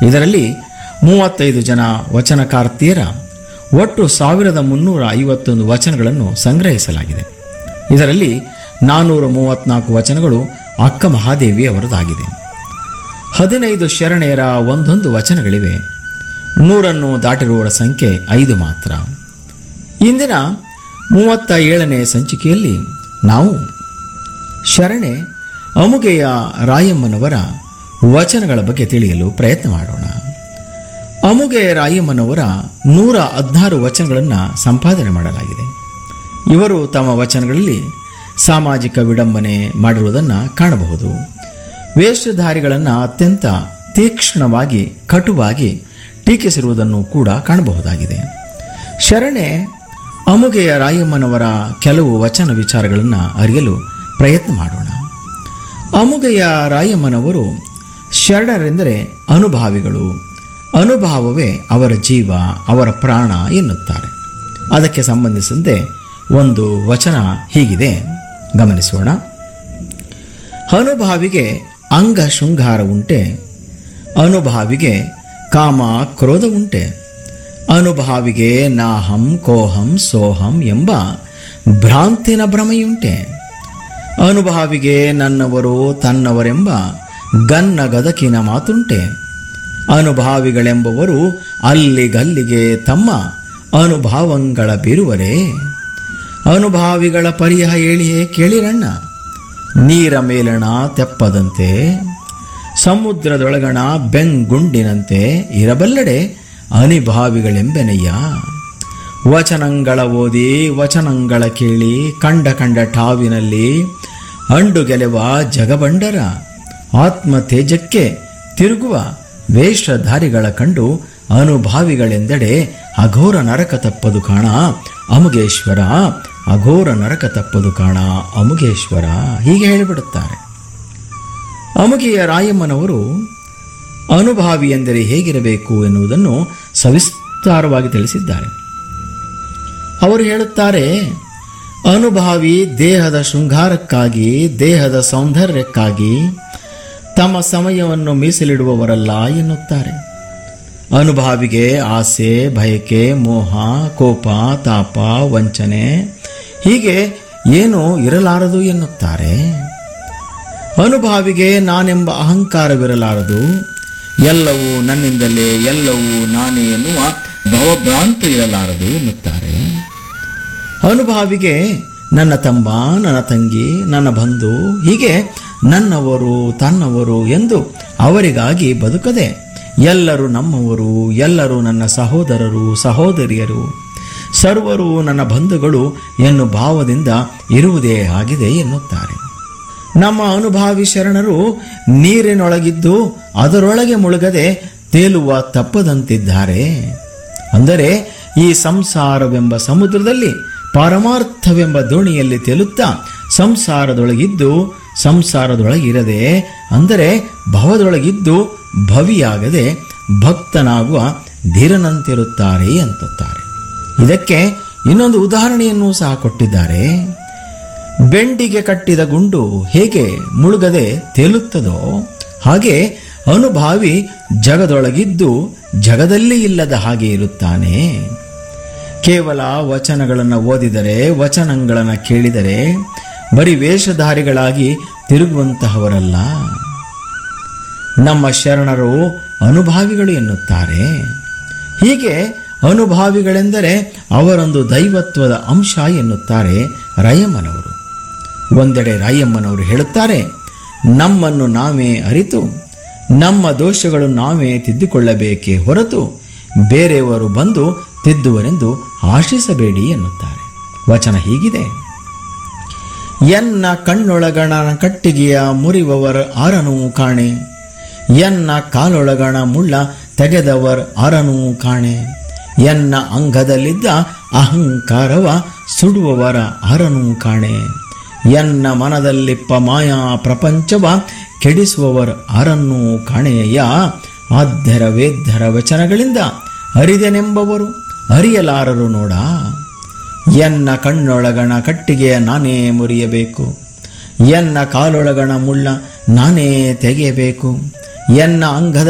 ಇದರಲ್ಲಿ ಮೂವತ್ತೈದು ಜನ ವಚನಕಾರ್ತಿಯರ ಒಟ್ಟು ಸಾವಿರದ ಮುನ್ನೂರ ಐವತ್ತೊಂದು ವಚನಗಳನ್ನು ಸಂಗ್ರಹಿಸಲಾಗಿದೆ ಇದರಲ್ಲಿ ನಾನ್ನೂರ ಮೂವತ್ನಾಲ್ಕು ವಚನಗಳು ಅಕ್ಕ ಮಹಾದೇವಿ ಅವರದಾಗಿದೆ ಹದಿನೈದು ಶರಣೆಯರ ಒಂದೊಂದು ವಚನಗಳಿವೆ ನೂರನ್ನು ದಾಟಿರುವವರ ಸಂಖ್ಯೆ ಐದು ಮಾತ್ರ ಇಂದಿನ ಮೂವತ್ತ ಏಳನೇ ಸಂಚಿಕೆಯಲ್ಲಿ ನಾವು ಶರಣೆ ಅಮುಗೆಯ ರಾಯಮ್ಮನವರ ವಚನಗಳ ಬಗ್ಗೆ ತಿಳಿಯಲು ಪ್ರಯತ್ನ ಮಾಡೋಣ ಅಮುಗೆ ರಾಯಮ್ಮನವರ ನೂರ ಹದಿನಾರು ವಚನಗಳನ್ನು ಸಂಪಾದನೆ ಮಾಡಲಾಗಿದೆ ಇವರು ತಮ್ಮ ವಚನಗಳಲ್ಲಿ ಸಾಮಾಜಿಕ ವಿಡಂಬನೆ ಮಾಡಿರುವುದನ್ನು ಕಾಣಬಹುದು ವೇಷಧಾರಿಗಳನ್ನು ಅತ್ಯಂತ ತೀಕ್ಷ್ಣವಾಗಿ ಕಟುವಾಗಿ ಟೀಕಿಸಿರುವುದನ್ನು ಕೂಡ ಕಾಣಬಹುದಾಗಿದೆ ಶರಣೆ ಅಮುಗೆಯ ರಾಯಮ್ಮನವರ ಕೆಲವು ವಚನ ವಿಚಾರಗಳನ್ನು ಅರಿಯಲು ಪ್ರಯತ್ನ ಮಾಡೋಣ ಅಮುಗೆಯ ರಾಯಮ್ಮನವರು ಶರಣರೆಂದರೆ ಅನುಭಾವಿಗಳು ಅನುಭಾವವೇ ಅವರ ಜೀವ ಅವರ ಪ್ರಾಣ ಎನ್ನುತ್ತಾರೆ ಅದಕ್ಕೆ ಸಂಬಂಧಿಸಿದಂತೆ ಒಂದು ವಚನ ಹೀಗಿದೆ ಗಮನಿಸೋಣ ಅನುಭಾವಿಗೆ ಅಂಗ ಶೃಂಗಾರ ಉಂಟೆ ಅನುಭಾವಿಗೆ ಕಾಮ ಕ್ರೋಧ ಉಂಟೆ ಅನುಭಾವಿಗೆ ನಾಹಂ ಕೋಹಂ ಸೋಹಂ ಎಂಬ ಭ್ರಾಂತಿನ ಭ್ರಮೆಯುಂಟೆ ಅನುಭಾವಿಗೆ ನನ್ನವರು ತನ್ನವರೆಂಬ ಗನ್ನ ಗದಕಿನ ಮಾತುಂಟೆ ಅನುಭಾವಿಗಳೆಂಬವರು ಅಲ್ಲಿಗಲ್ಲಿಗೆ ತಮ್ಮ ಅನುಭಾವಂಗಳ ಬೀರುವರೇ ಅನುಭಾವಿಗಳ ಪರಿಹ ಹೇಳಿಯೇ ಕೇಳಿರಣ್ಣ ನೀರ ಮೇಲಣ ತೆಪ್ಪದಂತೆ ಸಮುದ್ರದೊಳಗಣ ಬೆಂಗುಂಡಿನಂತೆ ಇರಬಲ್ಲಡೆ ಅನಿಭಾವಿಗಳೆಂಬೆನಯ್ಯ ವಚನಂಗಳ ಓದಿ ವಚನಂಗಳ ಕೇಳಿ ಕಂಡ ಕಂಡ ಠಾವಿನಲ್ಲಿ ಅಂಡು ಗೆಲೆವ ಜಗಬಂಡರ ಆತ್ಮ ತೇಜಕ್ಕೆ ತಿರುಗುವ ವೇಷಧಾರಿಗಳ ಕಂಡು ಅನುಭಾವಿಗಳೆಂದೆಡೆ ಅಘೋರ ನರಕ ತಪ್ಪದು ಕಾಣ ಅಮುಗೇಶ್ವರ ಅಘೋರ ನರಕ ತಪ್ಪದು ಕಾಣ ಅಮುಗೇಶ್ವರ ಹೀಗೆ ಹೇಳಿಬಿಡುತ್ತಾರೆ ಅಮುಗೆಯ ರಾಯಮ್ಮನವರು ಅನುಭಾವಿ ಎಂದರೆ ಹೇಗಿರಬೇಕು ಎನ್ನುವುದನ್ನು ಸವಿಸ್ತಾರವಾಗಿ ತಿಳಿಸಿದ್ದಾರೆ ಅವರು ಹೇಳುತ್ತಾರೆ ಅನುಭಾವಿ ದೇಹದ ಶೃಂಗಾರಕ್ಕಾಗಿ ದೇಹದ ಸೌಂದರ್ಯಕ್ಕಾಗಿ ತಮ್ಮ ಸಮಯವನ್ನು ಮೀಸಲಿಡುವವರಲ್ಲ ಎನ್ನುತ್ತಾರೆ ಅನುಭಾವಿಗೆ ಆಸೆ ಬಯಕೆ ಮೋಹ ಕೋಪ ತಾಪ ವಂಚನೆ ಹೀಗೆ ಏನು ಇರಲಾರದು ಎನ್ನುತ್ತಾರೆ ಅನುಭಾವಿಗೆ ನಾನೆಂಬ ಅಹಂಕಾರವಿರಲಾರದು ಎಲ್ಲವೂ ನನ್ನಿಂದಲೇ ಎಲ್ಲವೂ ನಾನೇ ಎನ್ನುವ ಭವಭ್ರಾಂತ ಇರಲಾರದು ಎನ್ನುತ್ತಾರೆ ಅನುಭಾವಿಗೆ ನನ್ನ ತಮ್ಮ ನನ್ನ ತಂಗಿ ನನ್ನ ಬಂಧು ಹೀಗೆ ನನ್ನವರು ತನ್ನವರು ಎಂದು ಅವರಿಗಾಗಿ ಬದುಕದೆ ಎಲ್ಲರೂ ನಮ್ಮವರು ಎಲ್ಲರೂ ನನ್ನ ಸಹೋದರರು ಸಹೋದರಿಯರು ಸರ್ವರು ನನ್ನ ಬಂಧುಗಳು ಎನ್ನು ಭಾವದಿಂದ ಇರುವುದೇ ಆಗಿದೆ ಎನ್ನುತ್ತಾರೆ ನಮ್ಮ ಅನುಭಾವಿ ಶರಣರು ನೀರಿನೊಳಗಿದ್ದು ಅದರೊಳಗೆ ಮುಳುಗದೆ ತೇಲುವ ತಪ್ಪದಂತಿದ್ದಾರೆ ಅಂದರೆ ಈ ಸಂಸಾರವೆಂಬ ಸಮುದ್ರದಲ್ಲಿ ಪಾರಮಾರ್ಥವೆಂಬ ದೋಣಿಯಲ್ಲಿ ತೇಲುತ್ತಾ ಸಂಸಾರದೊಳಗಿದ್ದು ಸಂಸಾರದೊಳಗಿರದೆ ಅಂದರೆ ಭವದೊಳಗಿದ್ದು ಭವಿಯಾಗದೆ ಭಕ್ತನಾಗುವ ಧೀರನಂತಿರುತ್ತಾರೆ ಅಂತುತ್ತಾರೆ ಇದಕ್ಕೆ ಇನ್ನೊಂದು ಉದಾಹರಣೆಯನ್ನು ಸಹ ಕೊಟ್ಟಿದ್ದಾರೆ ಬೆಂಡಿಗೆ ಕಟ್ಟಿದ ಗುಂಡು ಹೇಗೆ ಮುಳುಗದೆ ತೇಲುತ್ತದೋ ಹಾಗೆ ಅನುಭಾವಿ ಜಗದೊಳಗಿದ್ದು ಜಗದಲ್ಲಿ ಇಲ್ಲದ ಹಾಗೆ ಇರುತ್ತಾನೆ ಕೇವಲ ವಚನಗಳನ್ನು ಓದಿದರೆ ವಚನಗಳನ್ನು ಕೇಳಿದರೆ ಬರೀ ವೇಷಧಾರಿಗಳಾಗಿ ತಿರುಗುವಂತಹವರಲ್ಲ ನಮ್ಮ ಶರಣರು ಅನುಭಾವಿಗಳು ಎನ್ನುತ್ತಾರೆ ಹೀಗೆ ಅನುಭಾವಿಗಳೆಂದರೆ ಅವರೊಂದು ದೈವತ್ವದ ಅಂಶ ಎನ್ನುತ್ತಾರೆ ರಾಯಮ್ಮನವರು ಒಂದೆಡೆ ರಾಯಮ್ಮನವರು ಹೇಳುತ್ತಾರೆ ನಮ್ಮನ್ನು ನಾವೇ ಅರಿತು ನಮ್ಮ ದೋಷಗಳು ನಾವೇ ತಿದ್ದಿಕೊಳ್ಳಬೇಕೇ ಹೊರತು ಬೇರೆಯವರು ಬಂದು ತಿದ್ದುವರೆಂದು ಆಶಿಸಬೇಡಿ ಎನ್ನುತ್ತಾರೆ ವಚನ ಹೀಗಿದೆ ಎನ್ನ ಕಣ್ಣೊಳಗಣ ಕಟ್ಟಿಗೆಯ ಮುರಿವವರ ಆರನೂ ಕಾಣೆ ಎನ್ನ ಕಾಲೊಳಗಣ ಮುಳ್ಳ ತೆಗೆದವರ್ ಆರನೂ ಕಾಣೆ ಎನ್ನ ಅಂಗದಲ್ಲಿದ್ದ ಅಹಂಕಾರವ ಸುಡುವವರ ಆರನೂ ಕಾಣೆ ಎನ್ನ ಮನದಲ್ಲಿಪ್ಪ ಮಾಯಾ ಪ್ರಪಂಚವ ಕೆಡಿಸುವವರ ಆರನ್ನೂ ಕಾಣೆಯ ಆದ್ಯರ ವೇದ್ಯರ ವಚನಗಳಿಂದ ಅರಿದೆನೆಂಬವರು ಅರಿಯಲಾರರು ನೋಡ ಎನ್ನ ಕಣ್ಣೊಳಗಣ ಕಟ್ಟಿಗೆಯ ನಾನೇ ಮುರಿಯಬೇಕು ಎನ್ನ ಕಾಲೊಳಗಣ ಮುಳ್ಳ ನಾನೇ ತೆಗೆಯಬೇಕು ಎನ್ನ ಅಂಗದ